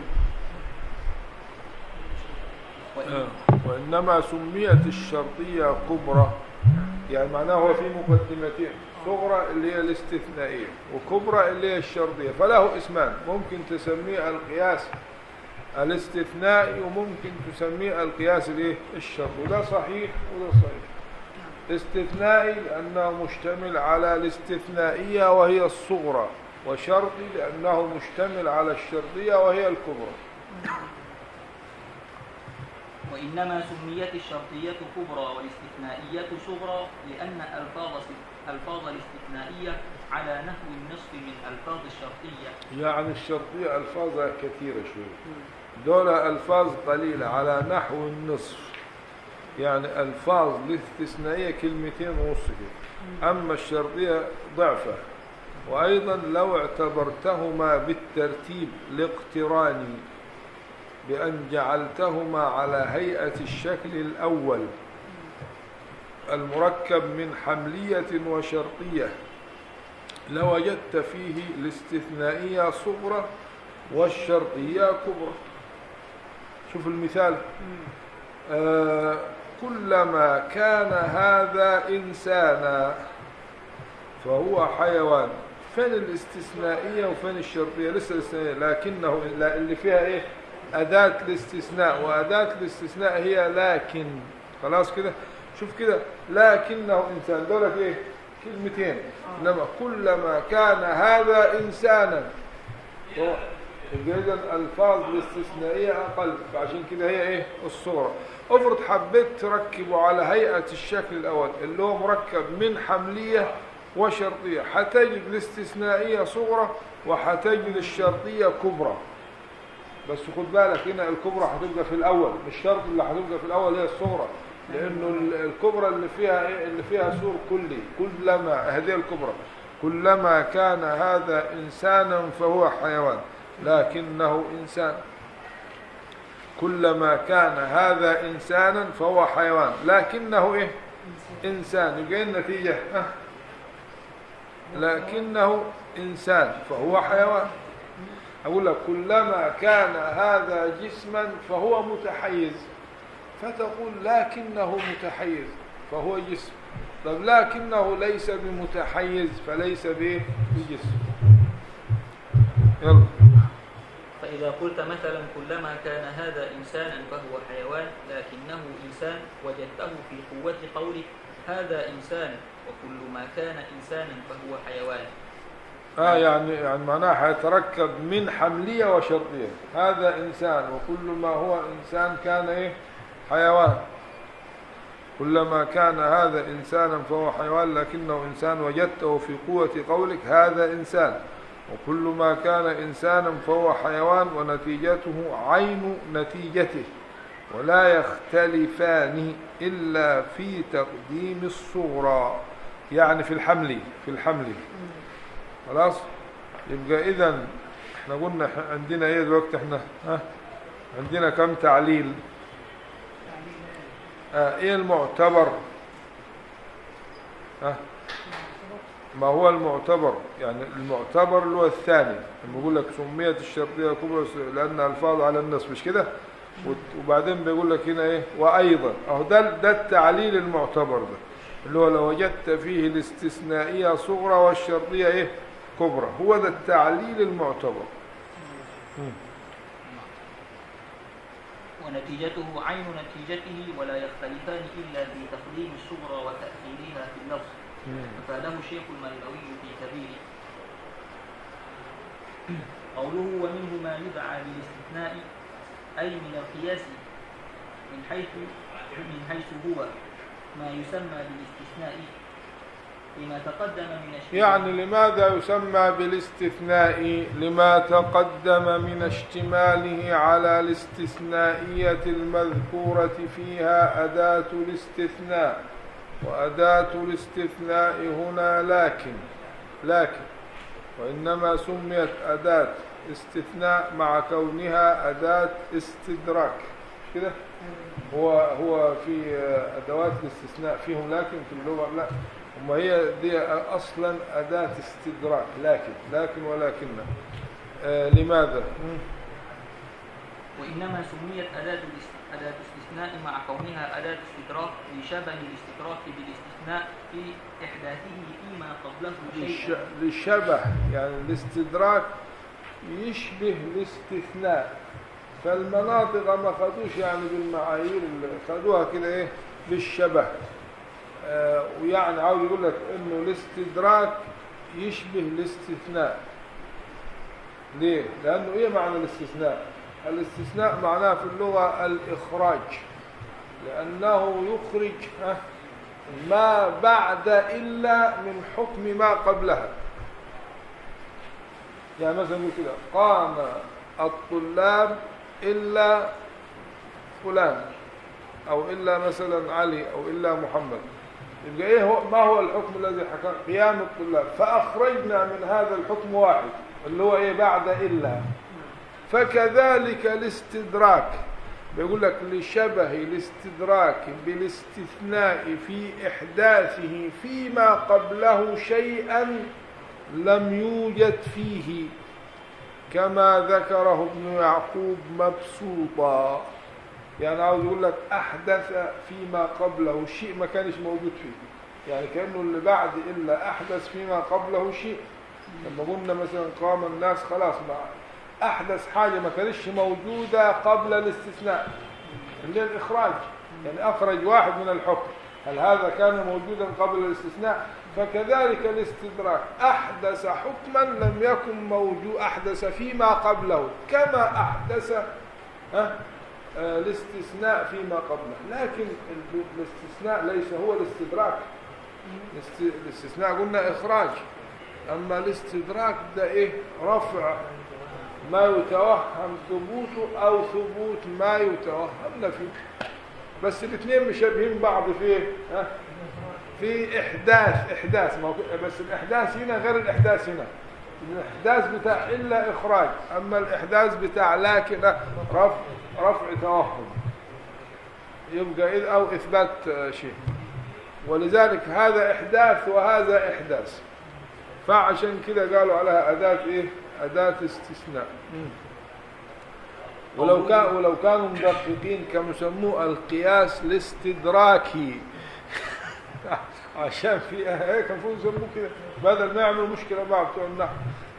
وإن آه. وإنما سميت الشرطية كبرى يعني معناه هو في مقدمتين صغرى اللي هي الاستثنائية وكبرى اللي هي الشرطية فله اسمان ممكن تسميه القياس الاستثنائي وممكن تسميه القياس الايه الشرطي وده صحيح وده صحيح استثنائي لأنه مشتمل على الاستثنائية وهي الصغرى وشرطي لأنه مشتمل على الشرطية وهي الكبرى وإنما سميت الشرطية كبرى والاستثنائية صغرى لأن ألفاظ ألفاظ الاستثنائية على نحو النصف من ألفاظ الشرطية يعني الشرطية ألفاظها كثيرة شوي دول ألفاظ قليلة على نحو النصف يعني ألفاظ الاستثنائية كلمتين ونص كده أما الشرطية ضعفة وأيضا لو اعتبرتهما بالترتيب الاقتراني بأن جعلتهما على هيئة الشكل الأول المركب من حملية وشرطية لوجدت فيه الاستثنائية صغرى والشرطية كبرى شوف المثال آه كلما كان هذا إنسانا فهو حيوان فين الاستثنائية وفين الشرطية لسه الاستثنائية لكنه لا- اللي فيها ايه أداة الاستثناء وأداة الاستثناء هي لكن خلاص كده شوف كده لكنه إنسان دولك ايه كلمتين إنما كلما كان هذا إنسانا هو إذا الألفاظ الاستثنائية أقل فعشان كده هي إيه الصورة افرض حبيت تركبه على هيئة الشكل الأول اللي هو مركب من حملية وشرطية حتجد الاستثنائية صغرى وحتجد الشرطية كبرى بس خد بالك هنا الكبرى هتبقى في الأول مش شرط اللي هتبقى في الأول هي الصغرى لأنه ال- الكبرى اللي فيها إيه اللي فيها سور كلي كلما هذه الكبرى كلما كان هذا إنسانا فهو حيوان لكنه إنسان كلما كان هذا إنسانا فهو حيوان لكنه إيه إنسان يبقى إيه النتيجة أه؟ لكنه إنسان فهو حيوان أقول لك كلما كان هذا جسما فهو متحيز فتقول لكنه متحيز فهو جسم طب لكنه ليس بمتحيز فليس به بجسم يلا فإذا قلت مثلا كلما كان هذا إنسانا فهو حيوان لكنه إنسان وجدته في قوة قولك هذا إنسان وكل ما كان إنسانا فهو حيوان اه يعني يعني معناها هيتركب من حملية وشرطية هذا إنسان وكل ما هو إنسان كان إيه حيوان كلما كان هذا إنسانا فهو حيوان لكنه إنسان وجدته في قوة قولك هذا إنسان وكل ما كان إنسانا فهو حيوان ونتيجته عين نتيجته ولا يختلفان إلا في تقديم الصغرى يعني في الحمل في الحمل خلاص يبقى إذا احنا قلنا ح- عندنا ايه دلوقتي احنا ها عندنا كم تعليل آه ايه المعتبر ها ما هو المعتبر يعني المعتبر اللي هو الثاني لما يقول لك سميت الشرطية الكبرى لأن ألفاظ على النص مش كده وت- وبعدين بيقول لك هنا ايه وأيضا أهو ده ده التعليل المعتبر ده اللي هو لو وجدت فيه الاستثنائية صغرى والشرطية ايه كبرى هو ده التعليل المعتبر ونتيجته عين نتيجته ولا يختلفان إلا في تقديم الصغرى وتأخيرها في اللفظ أفاده الشيخ المنبوي في كبيره قوله ومنه ما يدعى بالاستثناء أي من القياس من حيث من حيث هو ما يسمى بالاستثناء لما تقدم من الشيء يعني لماذا يسمى بالاستثناء لما تقدم من اشتماله على الاستثنائية المذكورة فيها أداة الاستثناء وأداة الاستثناء هنا لكن لكن وإنما سميت أداة استثناء مع كونها أداة استدراك مش كده هو هو في أدوات الاستثناء فيهم لكن في اللغة لا وما هي دي أصلا أداة استدراك لكن لكن ولكن آه لماذا؟ مم. وإنما سميت أداة الاست- أداة استثناء مع كونها أداة استدراك لشبه الاستدراك بالاستثناء في إحداثه فيما قبله للش... شيء للشبه يعني الاستدراك يشبه الاستثناء فالمناطق ما خدوش يعني بالمعايير اللي خدوها كده ايه بالشبه آه ويعني عاوز يقول لك انه الاستدراك يشبه الاستثناء ليه؟ لانه ايه معنى الاستثناء؟ الاستثناء معناه في اللغة الاخراج لانه يخرج ها ما بعد إلا من حكم ما قبلها يعني مثلا نقول كده قام الطلاب إلا فلان أو إلا مثلا علي أو إلا محمد يبقى إيه هو ما هو الحكم الذي حكم قيام الطلاب فأخرجنا من هذا الحكم واحد اللي هو إيه بعد إلا فكذلك الاستدراك بيقول لك لشبه الاستدراك بالاستثناء في إحداثه فيما قبله شيئا لم يوجد فيه كما ذكره ابن يعقوب مبسوطا يعني عاوز يقول لك أحدث فيما قبله شيء ما كانش موجود فيه يعني كأنه اللي بعد إلا أحدث فيما قبله شيء لما قلنا مثلا قام الناس خلاص ما أحدث حاجة ما كانتش موجودة قبل الاستثناء اللي هي الإخراج يعني أخرج واحد من الحكم هل هذا كان موجودا قبل الاستثناء فكذلك الاستدراك أحدث حكما لم يكن موجود أحدث فيما قبله كما أحدث ها آه، الاستثناء فيما قبله لكن ال- الاستثناء ليس هو الاستدراك الاست- الاستثناء قلنا إخراج أما الاستدراك ده إيه رفع ما يتوهم ثبوته أو ثبوت ما يتوهم نفيه بس الاثنين مشابهين بعض في إيه؟ ها؟ في إحداث إحداث ما هو ك- بس الإحداث هنا غير الإحداث هنا الإحداث بتاع إلا إخراج أما الإحداث بتاع لكن لا، رفع رفع توهم يبقى إذ أو إثبات آه، شيء ولذلك هذا إحداث وهذا إحداث فعشان كده قالوا عليها أداة إيه؟ أداة استثناء ولو كان ولو كانوا مدققين كانوا يسموه القياس الاستدراكي عشان في هيك المفروض يسموه كده بدل ما يعملوا مشكله مع بتوع النحو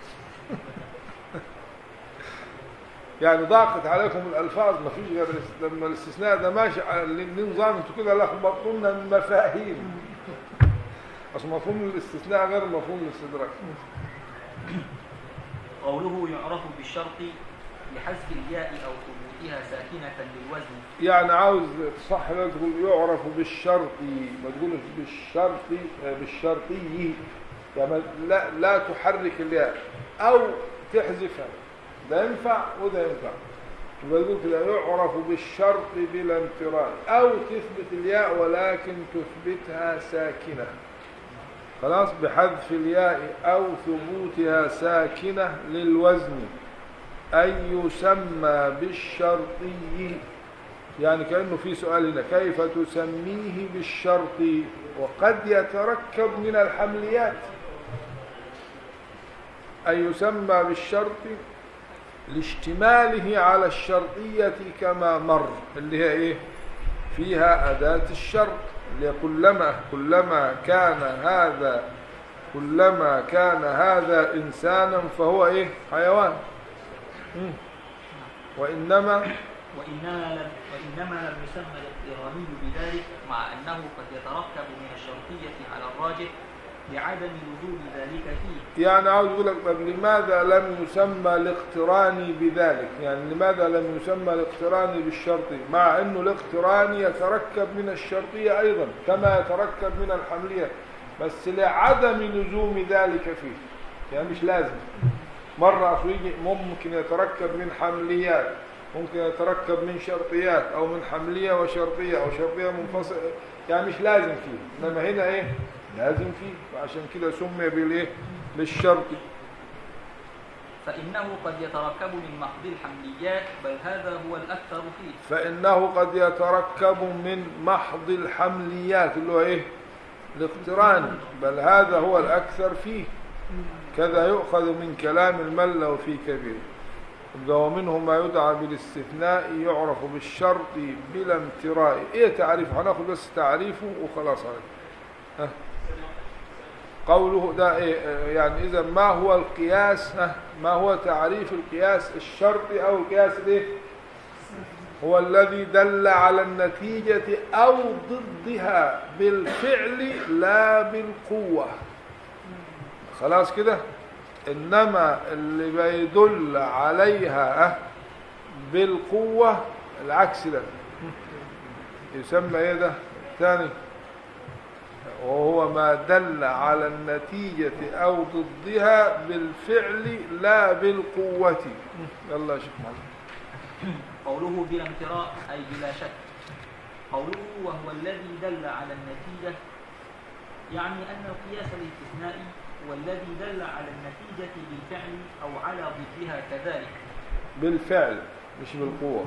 يعني ضاقت عليكم الالفاظ ما فيش غير الاست- لما الاستثناء ده ماشي على النظام انتوا كده لخبطوا لنا المفاهيم اصل مفهوم الاستثناء غير مفهوم الاستدراك قوله يعرف بالشرط لحذف الياء أو ثبوتها ساكنة للوزن يعني عاوز صح لا تقول يعرف بالشرط ما تقولش بالشرط بالشرطي يعني لا لا تحرك الياء او تحذفها ده ينفع وده ينفع يبقى تقول كده يعرف بالشرط بلا امتراء او تثبت الياء ولكن تثبتها ساكنه خلاص بحذف الياء او ثبوتها ساكنه للوزن أن يسمى بالشرطي يعني كأنه في سؤال هنا كيف تسميه بالشرط وقد يتركب من الحمليات أن يسمى بالشرط لاشتماله على الشرطية كما مر اللي هي إيه فيها أداة الشرط اللي هي كلما كلما كان هذا كلما كان هذا إنسانا فهو إيه حيوان مم. وإنما وإنما لم, وإنما لم يسمى الاضطراري بذلك مع أنه قد يتركب من الشرطية على الراجح لعدم لزوم ذلك فيه يعني عاوز يقول لك طب لماذا لم يسمى الاقتراني بذلك يعني لماذا لم يسمى الاقتراني بالشرطي مع انه الاقتراني يتركب من الشرطية ايضا كما يتركب من الحملية بس لعدم لزوم ذلك فيه يعني مش لازم مرة أصل يجي ممكن يتركب من حمليات ممكن يتركب من شرطيات أو من حملية وشرطية أو شرطية منفصلة يعني مش لازم فيه إنما هنا إيه لازم فيه وعشان كده سمي بالإيه بالشرط فإنه قد يتركب من محض الحمليات بل هذا هو الأكثر فيه فإنه قد يتركب من محض الحمليات اللي هو إيه الاقتران بل هذا هو الأكثر فيه كذا يؤخذ من كلام المل وفي كبير يبقى ومنه ما يدعى بالاستثناء يعرف بالشرط بلا امتراء ايه تعريفه هناخد بس تعريفه وخلاص عليك ها قوله ده إيه يعني اذا ما هو القياس ها ما هو تعريف القياس الشرطي او القياس الايه هو الذي دل على النتيجة أو ضدها بالفعل لا بالقوة خلاص كده إنما اللي بيدل عليها أه بالقوة العكس ده يسمى ايه ده ثاني وهو ما دل على النتيجة أو ضدها بالفعل لا بالقوة يلا يا شيخ محمد قوله بلا امتراء أي بلا شك قوله وهو الذي دل على النتيجة يعني أن القياس الاستثنائي هو الذي دل على النتيجة بالفعل أو على ضدها كذلك بالفعل مش بالقوة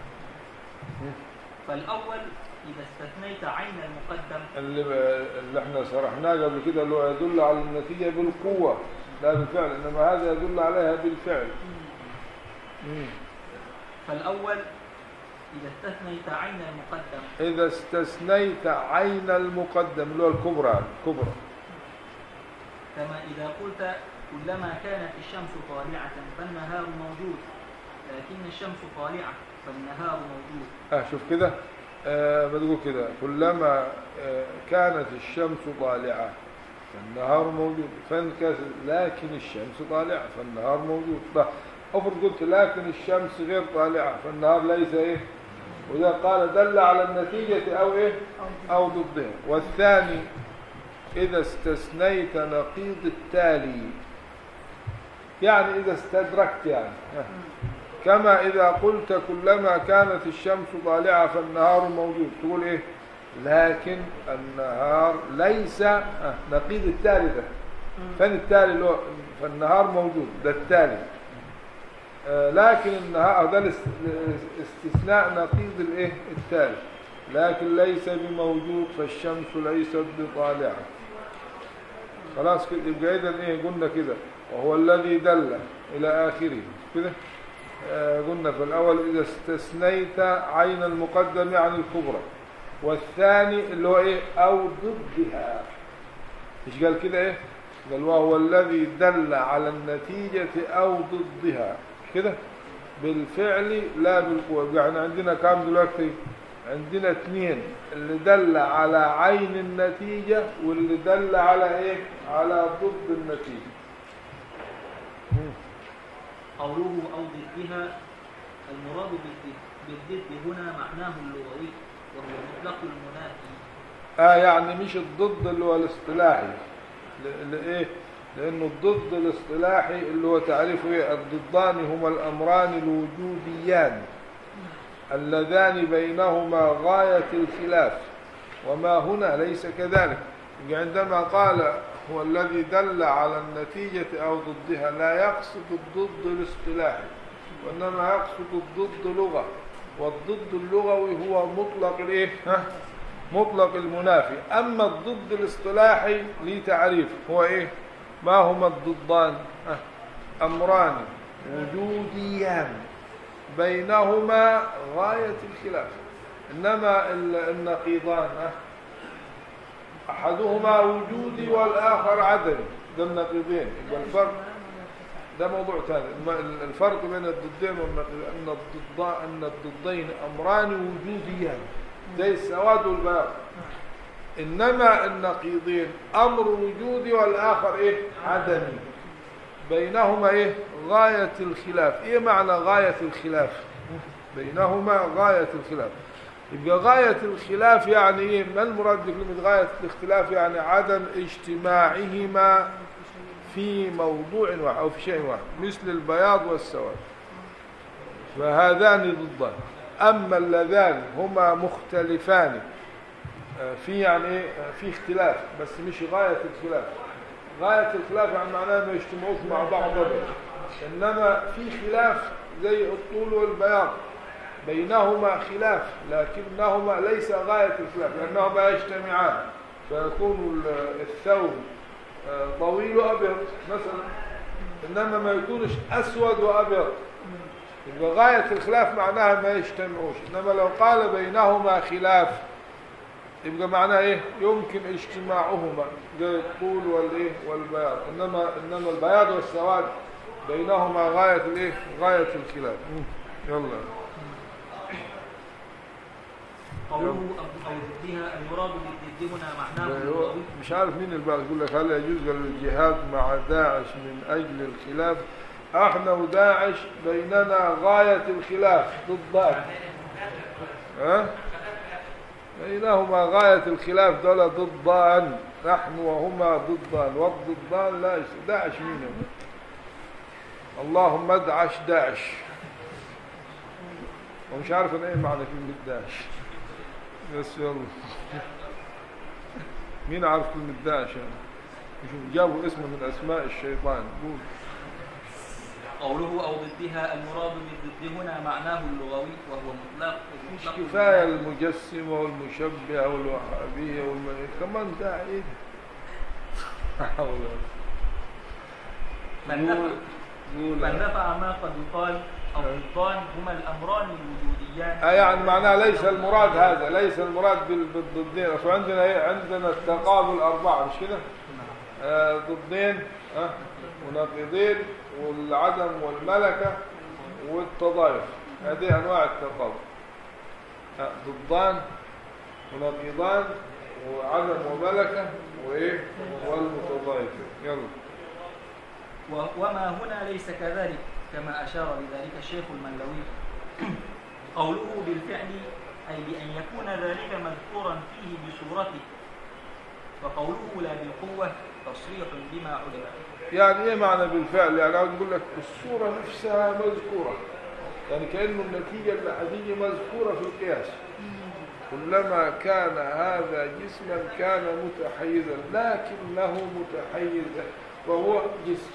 فالأول إذا استثنيت عين المقدم اللي, اللي احنا شرحناه قبل كده اللي هو يدل على النتيجة بالقوة لا بالفعل إنما هذا يدل عليها بالفعل مم. فالأول إذا استثنيت عين المقدم إذا استثنيت عين المقدم اللي هو الكبرى الكبرى كما إذا قلت كلما كانت الشمس طالعة فالنهار موجود لكن الشمس طالعة فالنهار موجود اه شوف كده آه بتقول كده كلما آه كانت الشمس طالعة فالنهار موجود فانكسر لكن الشمس طالعة فالنهار موجود طيب افرض قلت لكن الشمس غير طالعة فالنهار ليس ايه وده قال دل على النتيجة او ايه او ضدها والثاني اذا استثنيت نقيض التالي يعني اذا استدركت يعني ها. كما إذا قلت كلما كانت الشمس طالعة فالنهار موجود تقول إيه لكن النهار ليس آه نقيض التالي ده فين التالي اللي هو فالنهار موجود ده التالي آه لكن النهار ده استثناء نقيض الايه التالي لكن ليس بموجود فالشمس ليست بطالعة خلاص كده يبقى اذا ايه قلنا كده وهو الذي دل الى اخره كده آه قلنا في الأول إذا استثنيت عين المقدم عن الكبرى والثاني اللي هو إيه أو ضدها إيش قال كده إيه قال وهو الذي دل على النتيجة أو ضدها كده بالفعل لا بالقوة يعني عندنا كام دلوقتي عندنا اثنين اللي دل على عين النتيجة واللي دل على إيه على ضد النتيجة قوله أو ضدها المراد بالضد بالضد هنا معناه اللغوي وهو مطلق المنافي اه يعني مش الضد اللي هو الاصطلاحي ل- لإيه؟ لأنه الضد الاصطلاحي اللي هو تعريفه إيه؟ الضدان هما الأمران الوجوديان اللذان بينهما غاية الخلاف وما هنا ليس كذلك عندما قال هو الذي دل على النتيجة أو ضدها لا يقصد الضد الاصطلاحي وإنما يقصد الضد لغة والضد اللغوي هو مطلق الإيه؟ ها؟ مطلق المنافي أما الضد الاصطلاحي ليه تعريف هو إيه ما هما الضدان ها؟ أمران وجوديان بينهما غاية الخلاف إنما ال- النقيضان ها؟ أحدهما وجودي والآخر عدمي ده النقيضين يبقى الفرق ده موضوع ثاني الم- الفرق بين الضدين والنقيضين أن الضد أن الضدين أمران وجوديان زي السواد والبياض إنما النقيضين أمر وجودي والآخر إيه عدمي بينهما إيه غاية الخلاف إيه معنى غاية الخلاف بينهما غاية الخلاف يبقى غاية الخلاف يعني إيه ما المراد بكلمة غاية الاختلاف يعني عدم اجتماعهما في موضوع واحد أو في شيء واحد مثل البياض والسواد فهذان ضدان أما اللذان هما مختلفان آه، في يعني إيه آه، في اختلاف بس مش غاية الخلاف غاية الخلاف يعني معناه ما يجتمعوش مع بعض أبدا إنما في خلاف زي الطول والبياض بينهما خلاف لكنهما ليس غاية الخلاف لأنهما يجتمعان فيكون ال- الثوب آه، طويل وأبيض مثلا إنما ما يكونش أسود وأبيض يبقى غاية الخلاف معناها ما يجتمعوش إنما لو قال بينهما خلاف يبقى معناه إيه يمكن اجتماعهما زي الطول والإيه والبياض إنما إنما البياض والسواد بينهما غاية الإيه غاية الخلاف يلا قوله أو أو ضدها المراد بالضد هنا معناه هو اللغوي مش عارف مين اللي بعد يقول لك هل يجوز الجهاد مع داعش من أجل الخلاف احنا وداعش بيننا غاية الخلاف ضدان ها بينهما غاية الخلاف دول ضدان نحن وهما ضدان والضدان لا يس- داعش مين هو؟ اللهم ادعش داعش ومش عارف انا ايه معنى كلمة داعش بس يلا مين عارف كلمة داعش يعني شوف جابوا اسمه من اسماء الشيطان قول قوله أو ضدها المراد بالضد هنا معناه اللغوي وهو مطلق مش مطلق كفاية المجسمة والمشبهة والوهابية والم... كمان ده ايه ده؟ حول ولا من قوة. نفع قول من قول نفع ما قد يقال الضدان هما الأمران الوجوديان آه يعني معناه ليس المراد هذا ليس المراد بال- بالضدين اصل عندنا ايه عندنا التقابل اربعه مش كده آه ضدين آه ونقيضين والعدم والملكه والتضايف هذه انواع التقابل آه ضدان ونقيضان وعدم وملكه وايه والمتضايف يلا و- وما هنا ليس كذلك كما أشار لذلك الشيخ المنلوي قوله بالفعل أي بأن يكون ذلك مذكورا فيه بصورته وقوله لا بالقوة تصريح بما علم يعني ايه معنى بالفعل يعني عاوز اقول لك الصوره نفسها مذكوره يعني كانه النتيجه اللي هتيجي مذكوره في القياس كلما كان هذا جسما كان متحيزا لكنه متحيز وهو جسم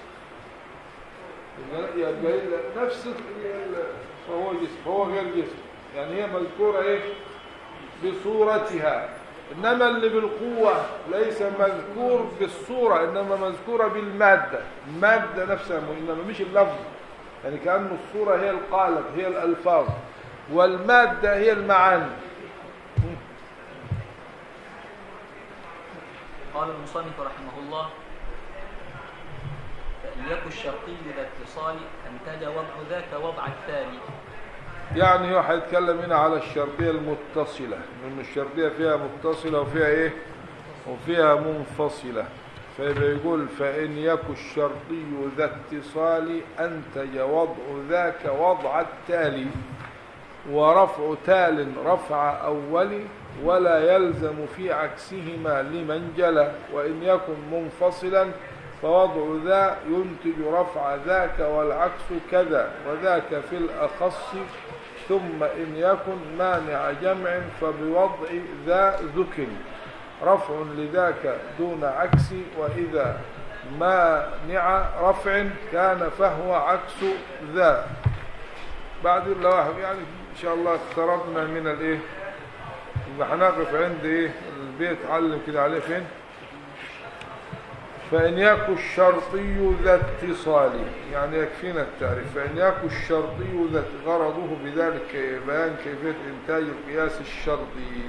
يبقى يبقى نفس ال- ال- فهو جسم فهو غير جسم يعني هي مذكوره ايه بصورتها إنما اللي بالقوة ليس مذكور بالصورة إنما مذكورة بالمادة المادة نفسها إنما مش اللفظ يعني كأن الصورة هي القالب هي الألفاظ والمادة هي المعاني قال المصنف رحمه الله فإن يكن الشرطي ذا اتصال أنتج وضع ذاك وضع الثاني يعني هو هيتكلم هنا على الشرطية المتصلة لأن الشرطية فيها متصلة وفيها إيه وفيها منفصلة فيبقى يقول فإن يك الشرطي ذا اتصال أنتج وضع ذاك وضع التالي ورفع تال رفع أول ولا يلزم في عكسهما لمن جلى وإن يكن منفصلا فوضع ذا ينتج رفع ذاك والعكس كذا وذاك في الأخص ثم إن يكن مانع جمع فبوضع ذا ذكر رفع لذاك دون عكس وإذا مانع رفع كان فهو عكس ذا بعد اللواحق يعني إن شاء الله اقتربنا من الإيه يبقى هنقف عند إيه البيت علم كده عليه فين فإن يك الشرطي ذا اتصال يعني يكفينا التعريف فإن يك الشرطي ذا غرضه بذلك بيان كيفية إنتاج القياس الشرطي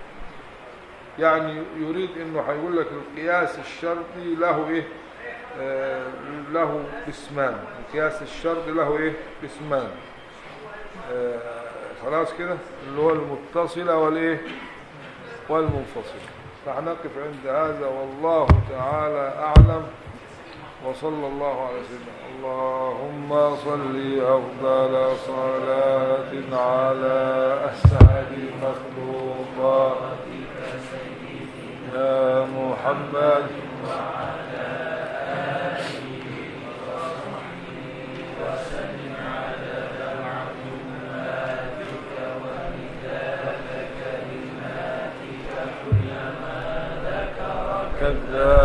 يعني يريد انه هيقول لك القياس الشرطي له ايه آه له اسمان القياس الشرطي له ايه اسمان آه خلاص كده اللي هو المتصلة والايه والمنفصلة فهنقف عند هذا والله تعالى أعلم وصلى الله على سيدنا اللهم صل أفضل صلاة على أسعد المخلوقات يا محمد كذاب